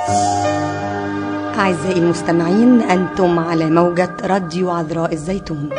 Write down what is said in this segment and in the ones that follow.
أعزائي المستمعين أنتم على موجة راديو عذراء الزيتون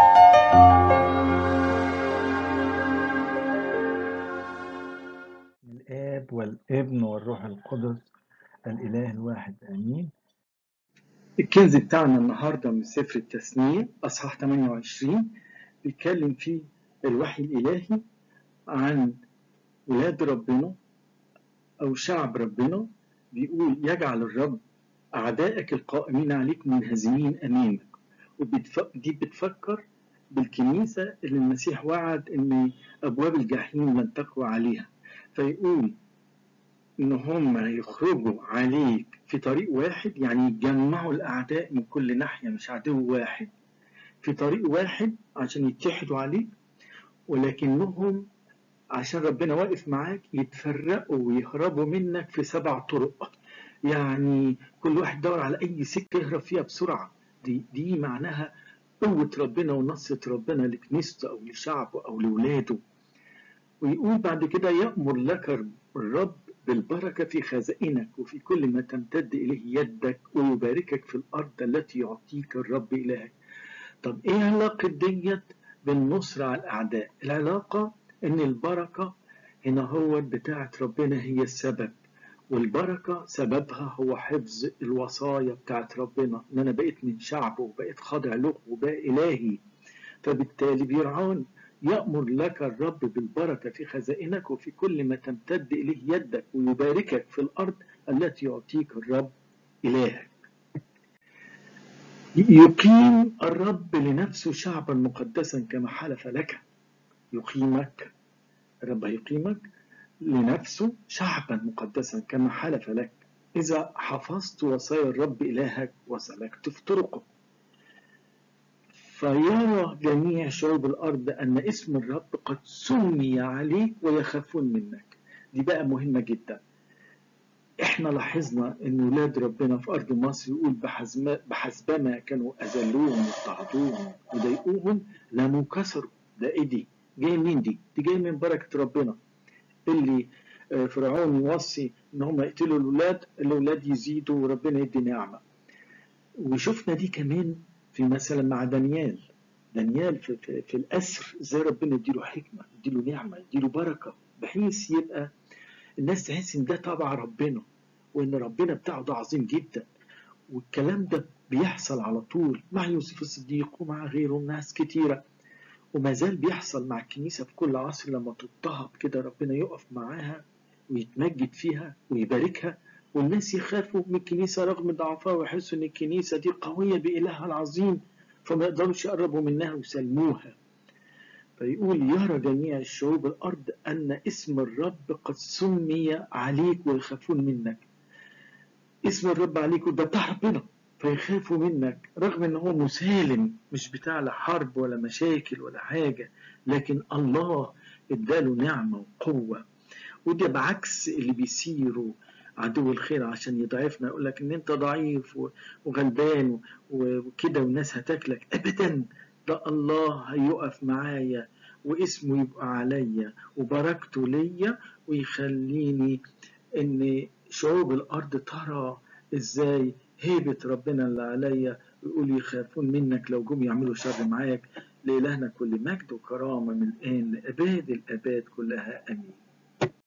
الآب والابن والروح القدس الإله الواحد آمين الكنز بتاعنا النهاردة من سفر التثنية أصحاح 28 بيتكلم فيه الوحي الإلهي عن ولاد ربنا أو شعب ربنا بيقول يجعل الرب أعدائك القائمين عليك منهزمين أمامك ودي بتفكر بالكنيسة اللي المسيح وعد إن أبواب الجحيم لن تقوى عليها فيقول إن هم يخرجوا عليك في طريق واحد يعني يجمعوا الأعداء من كل ناحية مش عدو واحد في طريق واحد عشان يتحدوا عليك ولكنهم عشان ربنا واقف معاك يتفرقوا ويهربوا منك في سبع طرق يعني كل واحد دور على أي سكة يهرب فيها بسرعة دي, دي معناها قوة ربنا ونصرة ربنا لكنيسته أو لشعبه أو لولاده ويقول بعد كده يأمر لك الرب بالبركة في خزائنك وفي كل ما تمتد إليه يدك ويباركك في الأرض التي يعطيك الرب إلهك طب إيه علاقة ديت بالنصر على الأعداء العلاقة إن البركة هنا هو بتاعة ربنا هي السبب والبركة سببها هو حفظ الوصايا بتاعت ربنا إن أنا بقيت من شعبه وبقيت خاضع له وبقى إلهي فبالتالي بيرعون يأمر لك الرب بالبركة في خزائنك وفي كل ما تمتد إليه يدك ويباركك في الأرض التي يعطيك الرب إلهك يقيم الرب لنفسه شعبا مقدسا كما حلف لك يقيمك الرب هيقيمك لنفسه شعبا مقدسا كما حلف لك إذا حفظت وصايا الرب إلهك وسلكت في طرقه فيرى جميع شعوب الأرض أن اسم الرب قد سمي عليك ويخافون منك دي بقى مهمة جدا احنا لاحظنا ان ولاد ربنا في ارض مصر يقول بحسبما كانوا اذلوهم واضطهدوهم وضايقوهم لم انكسروا ده ايه دي؟ جاي منين دي؟ دي جاي من بركه ربنا اللي فرعون يوصي ان هم يقتلوا الاولاد الاولاد يزيدوا وربنا يدي نعمه وشفنا دي كمان في مثلا مع دانيال دانيال في, في, في الاسر ازاي ربنا يديله حكمه يديله نعمه يديله بركه بحيث يبقى الناس تحس ان ده تبع ربنا وان ربنا بتاعه ده عظيم جدا والكلام ده بيحصل على طول مع يوسف الصديق ومع غيره ناس كتيره وما زال بيحصل مع الكنيسه في كل عصر لما تضطهد كده ربنا يقف معاها ويتمجد فيها ويباركها والناس يخافوا من الكنيسة رغم ضعفها ويحسوا إن الكنيسة دي قوية بإلهها العظيم فما يقدروش يقربوا منها ويسلموها فيقول يرى جميع الشعوب الأرض أن اسم الرب قد سمي عليك ويخافون منك اسم الرب عليك ده بتاع ربنا فيخافوا منك رغم ان هو مسالم مش بتاع لا حرب ولا مشاكل ولا حاجة لكن الله اداله نعمة وقوة وده بعكس اللي بيسيروا عدو الخير عشان يضعفنا يقول لك ان انت ضعيف وغلبان وكده والناس هتاكلك ابدا ده الله هيقف معايا واسمه يبقى عليا وبركته ليا ويخليني ان شعوب الارض ترى ازاي هيبة ربنا اللي عليا ويقول يخافون منك لو جم يعملوا شر معاك لإلهنا كل مجد وكرامة من الآن لأباد الآباد كلها آمين